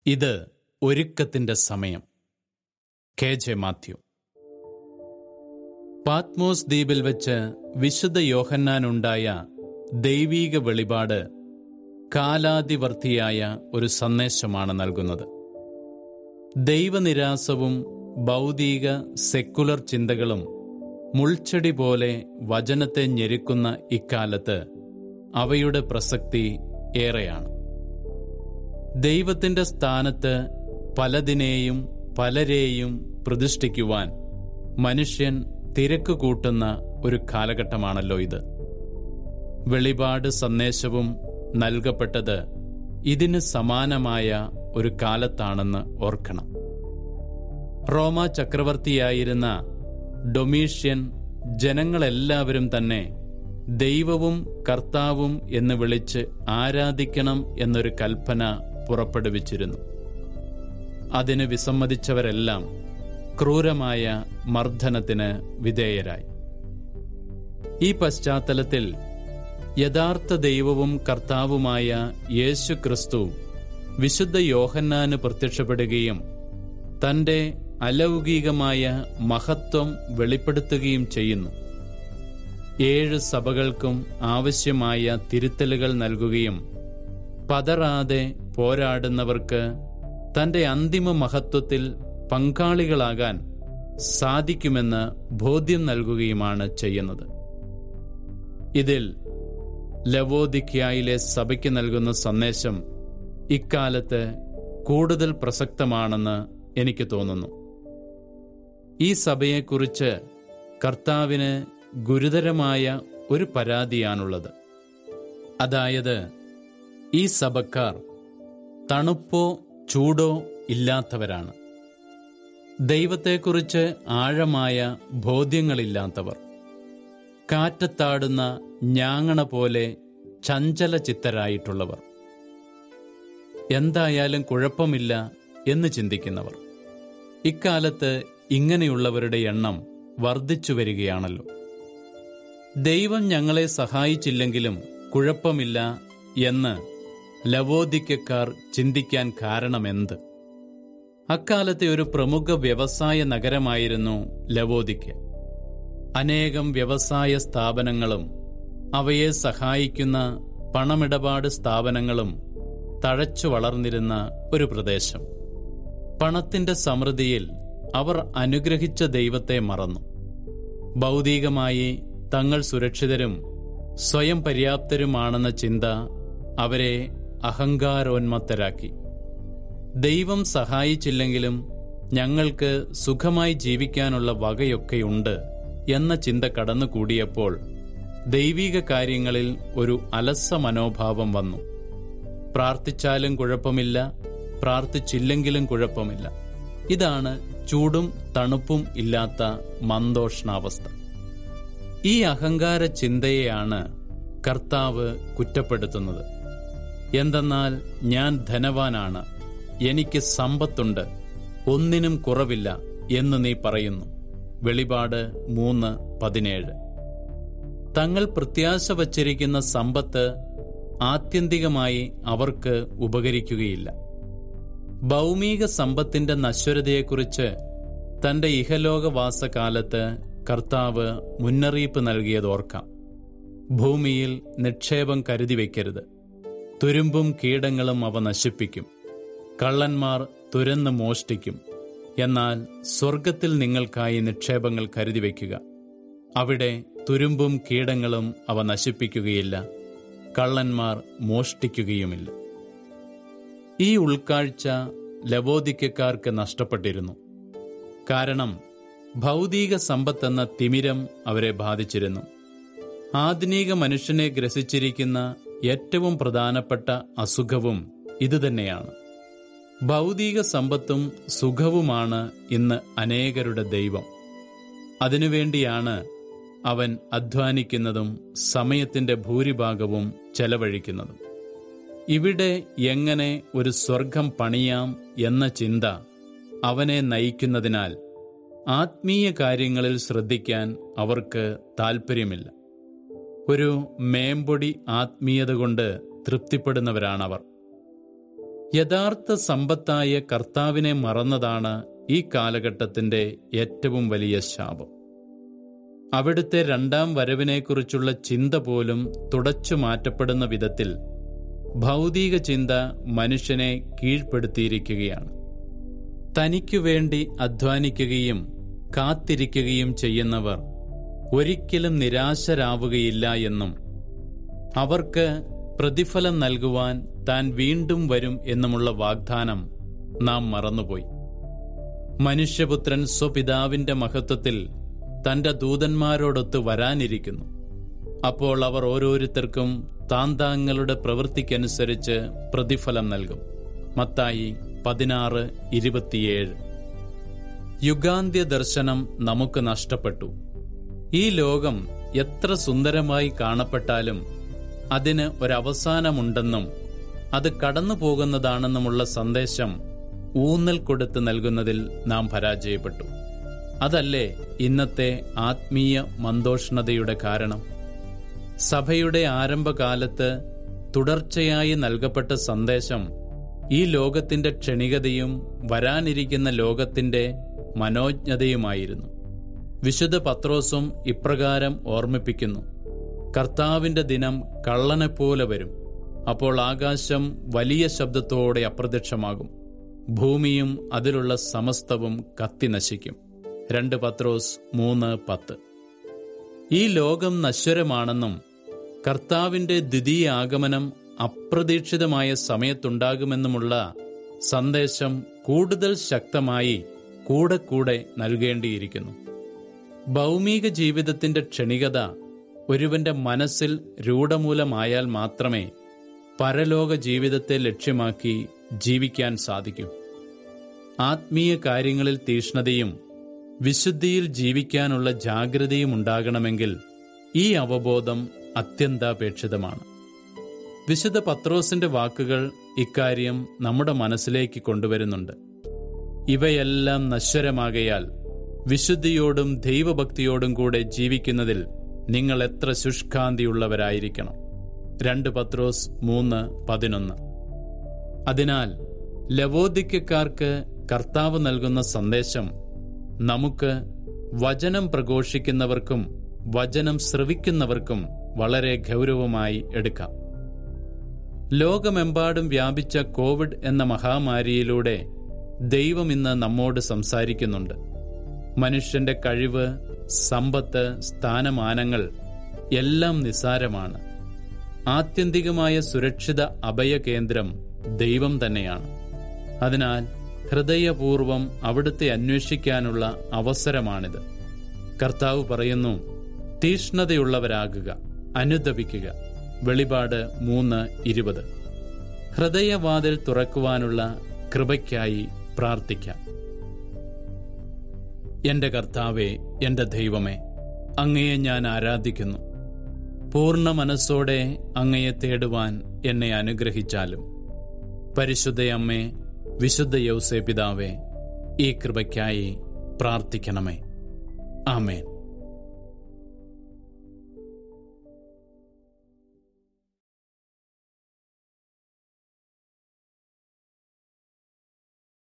ഇത് ഒരുക്കത്തിന്റെ സമയം K J Mathew Patmos ദ്വീപിൽ വെച്ച് വിശുദ്ധ യോഹന്നാനുണ്ടായ ദൈവീക വെളിപാട് കാലാതിവർത്തിയായ ഒരു സന്ദേശമാണ് നൽകുന്നത് ദൈവനിരാസവും ഭൗതിക സെക്കുലർ ചിന്തകളും മുൾച്ചെടി പോലെ വചനത്തെ ഞെരുക്കുന്ന ഇക്കാലത്ത് അവയുടെ പ്രസക്തി ഏറെയാണ് ദൈവത്തിന്റെ സ്ഥാനത്ത് പലതിനെയും പലരെയും പ്രതിഷ്ഠിക്കുവാൻ മനുഷ്യൻ തിരക്ക് കൂട്ടുന്ന ഒരു കാലഘട്ടമാണല്ലോ ഇത് വെളിപാട് സന്ദേശവും നൽകപ്പെട്ടത് ഇതിന് സമാനമായ ഒരു കാലത്താണെന്ന് ഓർക്കണം റോമ ചക്രവർത്തിയായിരുന്ന ഡൊമീഷ്യൻ ജനങ്ങളെല്ലാവരും തന്നെ ദൈവവും കർത്താവും എന്ന് വിളിച്ച് ആരാധിക്കണം എന്നൊരു കൽപ്പന പുറപ്പെടുവിച്ചിരുന്നു അതിന് വിസമ്മതിച്ചവരെല്ലാം ക്രൂരമായ മർദ്ദനത്തിന് വിധേയരായി ഈ പശ്ചാത്തലത്തിൽ യഥാർത്ഥ ദൈവവും കർത്താവുമായ യേശു ക്രിസ്തു വിശുദ്ധ യോഹന്നാന് പ്രത്യക്ഷപ്പെടുകയും തന്റെ അലൗകികമായ മഹത്വം വെളിപ്പെടുത്തുകയും ചെയ്യുന്നു ഏഴ് സഭകൾക്കും ആവശ്യമായ തിരുത്തലുകൾ നൽകുകയും പതറാതെ പോരാടുന്നവർക്ക് തന്റെ അന്തിമ മഹത്വത്തിൽ പങ്കാളികളാകാൻ സാധിക്കുമെന്ന് ബോധ്യം നൽകുകയുമാണ് ചെയ്യുന്നത് ഇതിൽ ലവോദിക്യായിലെ സഭയ്ക്ക് നൽകുന്ന സന്ദേശം ഇക്കാലത്ത് കൂടുതൽ പ്രസക്തമാണെന്ന് എനിക്ക് തോന്നുന്നു ഈ സഭയെക്കുറിച്ച് കർത്താവിന് ഗുരുതരമായ ഒരു പരാതിയാണുള്ളത് അതായത് ഈ സഭക്കാർ തണുപ്പോ ചൂടോ ഇല്ലാത്തവരാണ് ദൈവത്തെക്കുറിച്ച് ആഴമായ ബോധ്യങ്ങളില്ലാത്തവർ കാറ്റത്താടുന്ന ഞാങ്ങണ പോലെ ചഞ്ചല ചിത്തരായിട്ടുള്ളവർ എന്തായാലും കുഴപ്പമില്ല എന്ന് ചിന്തിക്കുന്നവർ ഇക്കാലത്ത് ഇങ്ങനെയുള്ളവരുടെ എണ്ണം വർദ്ധിച്ചു വരികയാണല്ലോ ദൈവം ഞങ്ങളെ സഹായിച്ചില്ലെങ്കിലും കുഴപ്പമില്ല എന്ന് ലവോദിക്കക്കാർ ചിന്തിക്കാൻ കാരണമെന്ത് അക്കാലത്തെ ഒരു പ്രമുഖ വ്യവസായ നഗരമായിരുന്നു ലവോദിക്ക അനേകം വ്യവസായ സ്ഥാപനങ്ങളും അവയെ സഹായിക്കുന്ന പണമിടപാട് സ്ഥാപനങ്ങളും തഴച്ചു വളർന്നിരുന്ന ഒരു പ്രദേശം പണത്തിന്റെ സമൃദ്ധിയിൽ അവർ അനുഗ്രഹിച്ച ദൈവത്തെ മറന്നു ഭൗതികമായി തങ്ങൾ സുരക്ഷിതരും സ്വയം പര്യാപ്തരുമാണെന്ന ചിന്ത അവരെ അഹങ്കാരോന്മത്തരാക്കി ദൈവം സഹായിച്ചില്ലെങ്കിലും ഞങ്ങൾക്ക് സുഖമായി ജീവിക്കാനുള്ള വകയൊക്കെയുണ്ട് എന്ന ചിന്ത കടന്നുകൂടിയപ്പോൾ ദൈവിക കാര്യങ്ങളിൽ ഒരു അലസ മനോഭാവം വന്നു പ്രാർത്ഥിച്ചാലും കുഴപ്പമില്ല പ്രാർത്ഥിച്ചില്ലെങ്കിലും കുഴപ്പമില്ല ഇതാണ് ചൂടും തണുപ്പും ഇല്ലാത്ത മന്ദോഷ്ണാവസ്ഥ ഈ അഹങ്കാര ചിന്തയെയാണ് കർത്താവ് കുറ്റപ്പെടുത്തുന്നത് എന്തെന്നാൽ ഞാൻ ധനവാനാണ് എനിക്ക് സമ്പത്തുണ്ട് ഒന്നിനും കുറവില്ല എന്ന് നീ പറയുന്നു വെളിപാട് മൂന്ന് പതിനേഴ് തങ്ങൾ പ്രത്യാശ വച്ചിരിക്കുന്ന സമ്പത്ത് ആത്യന്തികമായി അവർക്ക് ഉപകരിക്കുകയില്ല ഭൗമിക സമ്പത്തിന്റെ നശ്വരതയെക്കുറിച്ച് തന്റെ ഇഹലോകവാസകാലത്ത് കർത്താവ് മുന്നറിയിപ്പ് നൽകിയതോർക്കാം ഭൂമിയിൽ നിക്ഷേപം കരുതി വയ്ക്കരുത് തുരുമ്പും കീടങ്ങളും അവ നശിപ്പിക്കും കള്ളന്മാർ തുരന്ന് മോഷ്ടിക്കും എന്നാൽ സ്വർഗത്തിൽ നിങ്ങൾക്കായി നിക്ഷേപങ്ങൾ കരുതി വയ്ക്കുക അവിടെ തുരുമ്പും കീടങ്ങളും അവ നശിപ്പിക്കുകയില്ല കള്ളന്മാർ മോഷ്ടിക്കുകയുമില്ല ഈ ഉൾക്കാഴ്ച ലവോദിക്കക്കാർക്ക് നഷ്ടപ്പെട്ടിരുന്നു കാരണം ഭൗതിക സമ്പത്തെന്ന തിമിരം അവരെ ബാധിച്ചിരുന്നു ആധുനിക മനുഷ്യനെ ഗ്രസിച്ചിരിക്കുന്ന ഏറ്റവും പ്രധാനപ്പെട്ട അസുഖവും ഇതുതന്നെയാണ് ഭൗതിക സമ്പത്തും സുഖവുമാണ് ഇന്ന് അനേകരുടെ ദൈവം അതിനുവേണ്ടിയാണ് അവൻ അധ്വാനിക്കുന്നതും സമയത്തിന്റെ ഭൂരിഭാഗവും ചെലവഴിക്കുന്നതും ഇവിടെ എങ്ങനെ ഒരു സ്വർഗം പണിയാം എന്ന ചിന്ത അവനെ നയിക്കുന്നതിനാൽ ആത്മീയ കാര്യങ്ങളിൽ ശ്രദ്ധിക്കാൻ അവർക്ക് താൽപ്പര്യമില്ല ഒരു മേമ്പൊടി ആത്മീയത കൊണ്ട് തൃപ്തിപ്പെടുന്നവരാണവർ യഥാർത്ഥ സമ്പത്തായ കർത്താവിനെ മറന്നതാണ് ഈ കാലഘട്ടത്തിന്റെ ഏറ്റവും വലിയ ശാപം അവിടുത്തെ രണ്ടാം വരവിനെക്കുറിച്ചുള്ള ചിന്ത പോലും തുടച്ചു മാറ്റപ്പെടുന്ന വിധത്തിൽ ഭൗതിക ചിന്ത മനുഷ്യനെ കീഴ്പ്പെടുത്തിയിരിക്കുകയാണ് തനിക്കു വേണ്ടി അധ്വാനിക്കുകയും കാത്തിരിക്കുകയും ചെയ്യുന്നവർ ഒരിക്കലും നിരാശരാവുകയില്ല എന്നും അവർക്ക് പ്രതിഫലം നൽകുവാൻ താൻ വീണ്ടും വരും എന്നുമുള്ള വാഗ്ദാനം നാം മറന്നുപോയി മനുഷ്യപുത്രൻ സ്വപിതാവിന്റെ മഹത്വത്തിൽ തന്റെ ദൂതന്മാരോടൊത്ത് വരാനിരിക്കുന്നു അപ്പോൾ അവർ ഓരോരുത്തർക്കും താന്താങ്ങളുടെ പ്രവൃത്തിക്കനുസരിച്ച് പ്രതിഫലം നൽകും മത്തായി പതിനാറ് ഇരുപത്തിയേഴ് യുഗാന്ത്യ ദർശനം നമുക്ക് നഷ്ടപ്പെട്ടു ഈ ലോകം എത്ര സുന്ദരമായി കാണപ്പെട്ടാലും അതിന് ഒരവസാനമുണ്ടെന്നും അത് കടന്നു പോകുന്നതാണെന്നുമുള്ള സന്ദേശം ഊന്നൽ കൊടുത്ത് നൽകുന്നതിൽ നാം പരാജയപ്പെട്ടു അതല്ലേ ഇന്നത്തെ ആത്മീയ മന്ദോഷ്ണതയുടെ കാരണം സഭയുടെ ആരംഭകാലത്ത് തുടർച്ചയായി നൽകപ്പെട്ട സന്ദേശം ഈ ലോകത്തിന്റെ ക്ഷണികതയും വരാനിരിക്കുന്ന ലോകത്തിന്റെ മനോജ്ഞതയുമായിരുന്നു വിശുദ്ധ പത്രോസും ഇപ്രകാരം ഓർമ്മിപ്പിക്കുന്നു കർത്താവിന്റെ ദിനം കള്ളനെപ്പോലെ വരും അപ്പോൾ ആകാശം വലിയ ശബ്ദത്തോടെ അപ്രത്യക്ഷമാകും ഭൂമിയും അതിലുള്ള സമസ്തവും കത്തിനശിക്കും രണ്ട് പത്രോസ് മൂന്ന് പത്ത് ഈ ലോകം നശ്വരമാണെന്നും കർത്താവിന്റെ ദ്വിതീയ ആഗമനം അപ്രതീക്ഷിതമായ സമയത്തുണ്ടാകുമെന്നുമുള്ള സന്ദേശം കൂടുതൽ ശക്തമായി കൂടെ കൂടെ നൽകേണ്ടിയിരിക്കുന്നു ഭൗമിക ജീവിതത്തിന്റെ ക്ഷണികത ഒരുവന്റെ മനസ്സിൽ രൂഢമൂലമായാൽ മാത്രമേ പരലോക ജീവിതത്തെ ലക്ഷ്യമാക്കി ജീവിക്കാൻ സാധിക്കൂ ആത്മീയ കാര്യങ്ങളിൽ തീഷ്ണതയും വിശുദ്ധിയിൽ ജീവിക്കാനുള്ള ജാഗ്രതയും ഉണ്ടാകണമെങ്കിൽ ഈ അവബോധം അത്യന്താപേക്ഷിതമാണ് വിശുദ്ധ പത്രോസിന്റെ വാക്കുകൾ ഇക്കാര്യം നമ്മുടെ മനസ്സിലേക്ക് കൊണ്ടുവരുന്നുണ്ട് ഇവയെല്ലാം നശ്വരമാകയാൽ വിശുദ്ധിയോടും ദൈവഭക്തിയോടും കൂടെ ജീവിക്കുന്നതിൽ നിങ്ങൾ എത്ര ശുഷ്കാന്തിയുള്ളവരായിരിക്കണം രണ്ട് പത്രോസ് മൂന്ന് പതിനൊന്ന് അതിനാൽ ലവോദിക്കക്കാർക്ക് കർത്താവ് നൽകുന്ന സന്ദേശം നമുക്ക് വചനം പ്രഘോഷിക്കുന്നവർക്കും വചനം ശ്രവിക്കുന്നവർക്കും വളരെ ഗൗരവമായി എടുക്കാം ലോകമെമ്പാടും വ്യാപിച്ച കോവിഡ് എന്ന മഹാമാരിയിലൂടെ ദൈവം ഇന്ന് നമ്മോട് സംസാരിക്കുന്നുണ്ട് മനുഷ്യന്റെ കഴിവ് സമ്പത്ത് സ്ഥാനമാനങ്ങൾ എല്ലാം നിസാരമാണ് ആത്യന്തികമായ സുരക്ഷിത അഭയകേന്ദ്രം ദൈവം തന്നെയാണ് അതിനാൽ ഹൃദയപൂർവം അവിടുത്തെ അന്വേഷിക്കാനുള്ള അവസരമാണിത് കർത്താവ് പറയുന്നു തീഷ്ണതയുള്ളവരാകുക അനുദപിക്കുക വെളിപാട് മൂന്ന് ഇരുപത് ഹൃദയവാതിൽ തുറക്കുവാനുള്ള കൃപയ്ക്കായി പ്രാർത്ഥിക്കാം എന്റെ കർത്താവെ എന്റെ ദൈവമേ അങ്ങയെ ഞാൻ ആരാധിക്കുന്നു പൂർണ്ണ മനസ്സോടെ അങ്ങയെ തേടുവാൻ എന്നെ അനുഗ്രഹിച്ചാലും പരിശുദ്ധയമ്മേ വിശുദ്ധ യൗസേ പിതാവേ ഈ കൃപയ്ക്കായി പ്രാർത്ഥിക്കണമേ ആമേൻ